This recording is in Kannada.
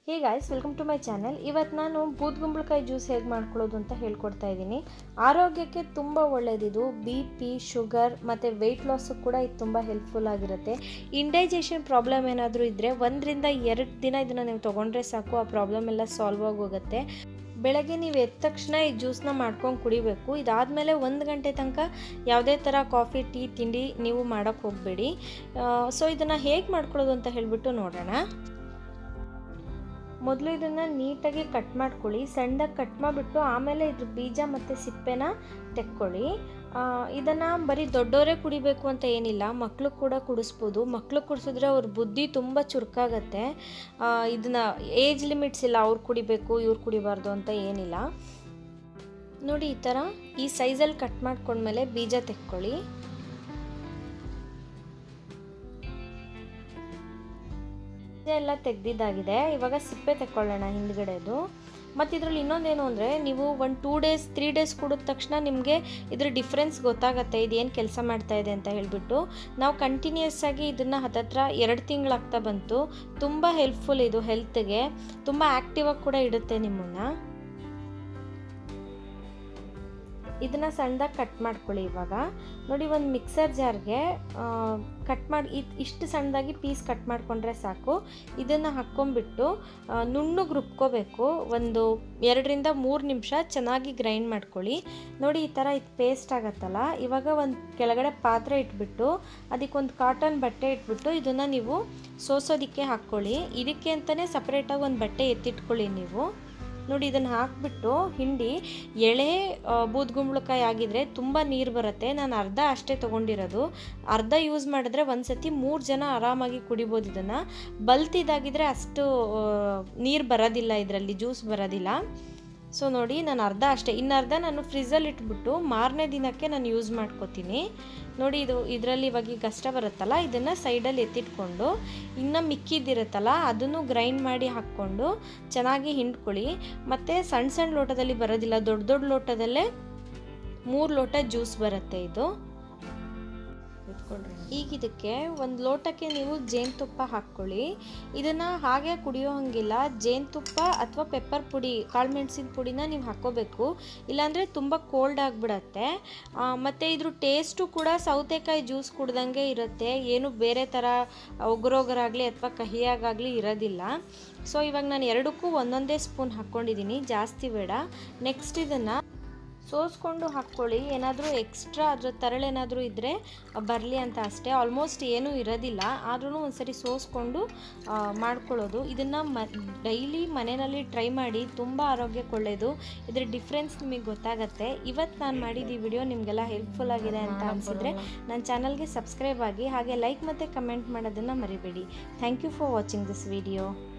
hey guys welcome to my channel ಇವತ್ತು ನಾನು ಬೂದ್ಗುಂಬಳಕಾಯಿ ಜ್ಯೂಸ್ ಹೇಗೆ ಮಾಡ್ಕೊಳ್ಳೋದು ಅಂತ ಹೇಳ್ಕೊಡ್ತಾ ಇದ್ದೀನಿ ಆರೋಗ್ಯಕ್ಕೆ ತುಂಬ ಒಳ್ಳೆಯದಿದು ಬಿ ಪಿ ಶುಗರ್ ಮತ್ತು ವೆಯ್ಟ್ ಲಾಸು ಕೂಡ ಇದು ತುಂಬ ಹೆಲ್ಪ್ಫುಲ್ ಆಗಿರುತ್ತೆ ಇಂಡೈಜೆಷನ್ ಪ್ರಾಬ್ಲಮ್ ಏನಾದರೂ ಇದ್ದರೆ ಒಂದರಿಂದ ಎರಡು ದಿನ ಇದನ್ನು ನೀವು ತೊಗೊಂಡ್ರೆ ಸಾಕು ಆ ಪ್ರಾಬ್ಲಮ್ ಎಲ್ಲ ಸಾಲ್ವ್ ಆಗೋಗುತ್ತೆ ಬೆಳಗ್ಗೆ ನೀವು ಎದ್ದ ತಕ್ಷಣ ಈ ಜ್ಯೂಸ್ನ ಮಾಡ್ಕೊಂಡು ಕುಡಿಬೇಕು ಇದಾದಮೇಲೆ ಒಂದು ಗಂಟೆ ತನಕ ಯಾವುದೇ ಥರ ಕಾಫಿ ಟೀ ತಿಂಡಿ ನೀವು ಮಾಡೋಕ್ಕೆ ಹೋಗಬೇಡಿ ಸೊ ಇದನ್ನು ಹೇಗೆ ಮಾಡ್ಕೊಳ್ಳೋದು ಅಂತ ಹೇಳಿಬಿಟ್ಟು ನೋಡೋಣ ಮೊದಲು ಇದನ್ನು ನೀಟಾಗಿ ಕಟ್ ಮಾಡ್ಕೊಳ್ಳಿ ಸಣ್ಣದಾಗಿ ಕಟ್ ಮಾಡಿಬಿಟ್ಟು ಆಮೇಲೆ ಇದ್ರ ಬೀಜ ಮತ್ತು ಸಿಪ್ಪೆನ ತೆಕ್ಕೊಳ್ಳಿ ಇದನ್ನು ಬರೀ ದೊಡ್ಡವರೇ ಕುಡಿಬೇಕು ಅಂತ ಏನಿಲ್ಲ ಮಕ್ಕಳು ಕೂಡ ಕುಡಿಸ್ಬೋದು ಮಕ್ಕಳು ಕುಡಿಸಿದ್ರೆ ಅವ್ರ ಬುದ್ಧಿ ತುಂಬ ಚುರುಕಾಗತ್ತೆ ಇದನ್ನು ಏಜ್ ಲಿಮಿಟ್ಸ್ ಇಲ್ಲ ಅವ್ರು ಕುಡಿಬೇಕು ಇವ್ರು ಕುಡಿಬಾರ್ದು ಅಂತ ಏನಿಲ್ಲ ನೋಡಿ ಈ ಥರ ಈ ಸೈಜಲ್ಲಿ ಕಟ್ ಮಾಡ್ಕೊಂಡ್ಮೇಲೆ ಬೀಜ ತೆಕ್ಕೊಳ್ಳಿ ಎಲ್ಲ ತೆಗ್ದಿದ್ದಾಗಿದೆ ಇವಾಗ ಸಿಪ್ಪೆ ತೆಕ್ಕೊಳ್ಳೋಣ ಹಿಂದ್ಗಡೆದು ಮತ್ತು ಇದರಲ್ಲಿ ಇನ್ನೊಂದೇನು ಅಂದರೆ ನೀವು ಒಂದು ಟೂ ಡೇಸ್ ತ್ರೀ ಡೇಸ್ ಕುಡಿದ ತಕ್ಷಣ ನಿಮಗೆ ಇದ್ರ ಡಿಫ್ರೆನ್ಸ್ ಗೊತ್ತಾಗುತ್ತೆ ಇದೇನು ಕೆಲಸ ಮಾಡ್ತಾ ಇದೆ ಅಂತ ಹೇಳಿಬಿಟ್ಟು ನಾವು ಕಂಟಿನ್ಯೂಸ್ ಆಗಿ ಇದನ್ನು ಹತ್ತತ್ರ ಎರಡು ತಿಂಗಳಾಗ್ತಾ ಬಂತು ತುಂಬ ಹೆಲ್ಪ್ಫುಲ್ ಇದು ಹೆಲ್ತ್ಗೆ ತುಂಬ ಆ್ಯಕ್ಟಿವ್ ಆಗಿ ಕೂಡ ಇಡುತ್ತೆ ನಿಮ್ಮನ್ನು ಇದನ್ನು ಸಣ್ಣದಾಗಿ ಕಟ್ ಮಾಡ್ಕೊಳ್ಳಿ ಇವಾಗ ನೋಡಿ ಒಂದು ಮಿಕ್ಸರ್ ಜಾರ್ಗೆ ಕಟ್ ಮಾಡಿ ಇದು ಇಷ್ಟು ಸಣ್ಣದಾಗಿ ಪೀಸ್ ಕಟ್ ಮಾಡಿಕೊಂಡ್ರೆ ಸಾಕು ಇದನ್ನು ಹಾಕ್ಕೊಂಬಿಟ್ಟು ನುಣ್ಣಗೆ ರುಬ್ಕೋಬೇಕು ಒಂದು ಎರಡರಿಂದ ಮೂರು ನಿಮಿಷ ಚೆನ್ನಾಗಿ ಗ್ರೈಂಡ್ ಮಾಡ್ಕೊಳ್ಳಿ ನೋಡಿ ಈ ಥರ ಇದು ಪೇಸ್ಟ್ ಆಗತ್ತಲ್ಲ ಇವಾಗ ಒಂದು ಕೆಳಗಡೆ ಪಾತ್ರೆ ಇಟ್ಬಿಟ್ಟು ಅದಕ್ಕೊಂದು ಕಾಟನ್ ಬಟ್ಟೆ ಇಟ್ಬಿಟ್ಟು ಇದನ್ನು ನೀವು ಸೋಸೋದಕ್ಕೆ ಹಾಕ್ಕೊಳ್ಳಿ ಇದಕ್ಕೆ ಅಂತಲೇ ಸಪ್ರೇಟಾಗಿ ಒಂದು ಬಟ್ಟೆ ಎತ್ತಿಟ್ಕೊಳ್ಳಿ ನೀವು ನೋಡಿ ಇದನ್ನು ಹಾಕಿಬಿಟ್ಟು ಹಿಂಡಿ ಎಳೆ ಬೂದ್ಗುಂಬಳಕಾಯಿ ಆಗಿದ್ರೆ ತುಂಬ ನೀರು ಬರುತ್ತೆ ನಾನು ಅರ್ಧ ಅಷ್ಟೇ ತೊಗೊಂಡಿರೋದು ಅರ್ಧ ಯೂಸ್ ಮಾಡಿದ್ರೆ ಒಂದು ಸತಿ ಮೂರು ಜನ ಆರಾಮಾಗಿ ಕುಡಿಬೋದು ಇದನ್ನು ಬಲ್ತಿದಾಗಿದ್ರೆ ಅಷ್ಟು ನೀರು ಬರೋದಿಲ್ಲ ಇದರಲ್ಲಿ ಜ್ಯೂಸ್ ಬರೋದಿಲ್ಲ ಸೊ ನೋಡಿ ನಾನು ಅರ್ಧ ಅಷ್ಟೇ ಇನ್ನು ಅರ್ಧ ನಾನು ಫ್ರಿಜ್ಜಲ್ಲಿ ಇಟ್ಬಿಟ್ಟು ಮಾರನೇ ದಿನಕ್ಕೆ ನಾನು ಯೂಸ್ ಮಾಡ್ಕೋತೀನಿ ನೋಡಿ ಇದು ಇದರಲ್ಲಿ ಇವಾಗ ಈಗ ಕಷ್ಟ ಬರುತ್ತಲ್ಲ ಇದನ್ನು ಸೈಡಲ್ಲಿ ಎತ್ತಿಟ್ಕೊಂಡು ಇನ್ನು ಮಿಕ್ಕಿದ್ದಿರುತ್ತಲ್ಲ ಅದನ್ನು ಗ್ರೈಂಡ್ ಮಾಡಿ ಹಾಕ್ಕೊಂಡು ಚೆನ್ನಾಗಿ ಹಿಂಡ್ಕೊಳ್ಳಿ ಮತ್ತು ಸಣ್ಣ ಸಣ್ಣ ಲೋಟದಲ್ಲಿ ಬರೋದಿಲ್ಲ ದೊಡ್ಡ ದೊಡ್ಡ ಲೋಟದಲ್ಲೇ ಮೂರು ಲೋಟ ಜ್ಯೂಸ್ ಬರುತ್ತೆ ಇದು ಈಗ ಇದಕ್ಕೆ ಒಂದು ಲೋಟಕ್ಕೆ ನೀವು ಜೇನುತುಪ್ಪ ಹಾಕ್ಕೊಳ್ಳಿ ಇದನ್ನು ಹಾಗೆ ಕುಡಿಯೋ ಹಂಗಿಲ್ಲ ಜೇನುತುಪ್ಪ ಅಥವಾ ಪೆಪ್ಪರ್ ಪುಡಿ ಕಾಳು ಮೆಣಸಿನ ಪುಡಿನ ನೀವು ಹಾಕ್ಕೋಬೇಕು ಇಲ್ಲಾಂದರೆ ತುಂಬ ಕೋಲ್ಡ್ ಆಗಿಬಿಡತ್ತೆ ಮತ್ತು ಇದ್ರ ಟೇಸ್ಟು ಕೂಡ ಸೌತೆಕಾಯಿ ಜ್ಯೂಸ್ ಕುಡ್ದಂಗೆ ಇರುತ್ತೆ ಏನು ಬೇರೆ ಥರ ಒಗರೊಗರಾಗಲಿ ಅಥವಾ ಕಹಿಯಾಗಲಿ ಇರೋದಿಲ್ಲ ಸೊ ಇವಾಗ ನಾನು ಎರಡಕ್ಕೂ ಒಂದೊಂದೇ ಸ್ಪೂನ್ ಹಾಕ್ಕೊಂಡಿದ್ದೀನಿ ಜಾಸ್ತಿ ಬೇಡ ನೆಕ್ಸ್ಟ್ ಇದನ್ನು ಸೋಸ್ಕೊಂಡು ಹಾಕ್ಕೊಳ್ಳಿ ಏನಾದರೂ ಎಕ್ಸ್ಟ್ರಾ ಅದ್ರ ತರಳೇನಾದರೂ ಇದ್ದರೆ ಬರಲಿ ಅಂತ ಅಷ್ಟೇ ಆಲ್ಮೋಸ್ಟ್ ಏನೂ ಇರೋದಿಲ್ಲ ಆದ್ರೂ ಒಂದ್ಸರಿ ಸೋಸ್ಕೊಂಡು ಮಾಡ್ಕೊಳ್ಳೋದು ಇದನ್ನು ಮ ಡೈಲಿ ಮನೆಯಲ್ಲಿ ಟ್ರೈ ಮಾಡಿ ತುಂಬ ಆರೋಗ್ಯಕ್ಕೆ ಒಳ್ಳೆಯದು ಇದ್ರ ಡಿಫ್ರೆನ್ಸ್ ನಿಮಗೆ ಗೊತ್ತಾಗತ್ತೆ ಇವತ್ತು ನಾನು ಮಾಡಿದ ಈ ವಿಡಿಯೋ ನಿಮಗೆಲ್ಲ ಹೆಲ್ಪ್ಫುಲ್ ಆಗಿದೆ ಅಂತ ಅನಿಸಿದ್ರೆ ನನ್ನ ಚಾನಲ್ಗೆ ಸಬ್ಸ್ಕ್ರೈಬ್ ಆಗಿ ಹಾಗೆ ಲೈಕ್ ಮತ್ತು ಕಮೆಂಟ್ ಮಾಡೋದನ್ನು ಮರಿಬೇಡಿ thank you for watching this video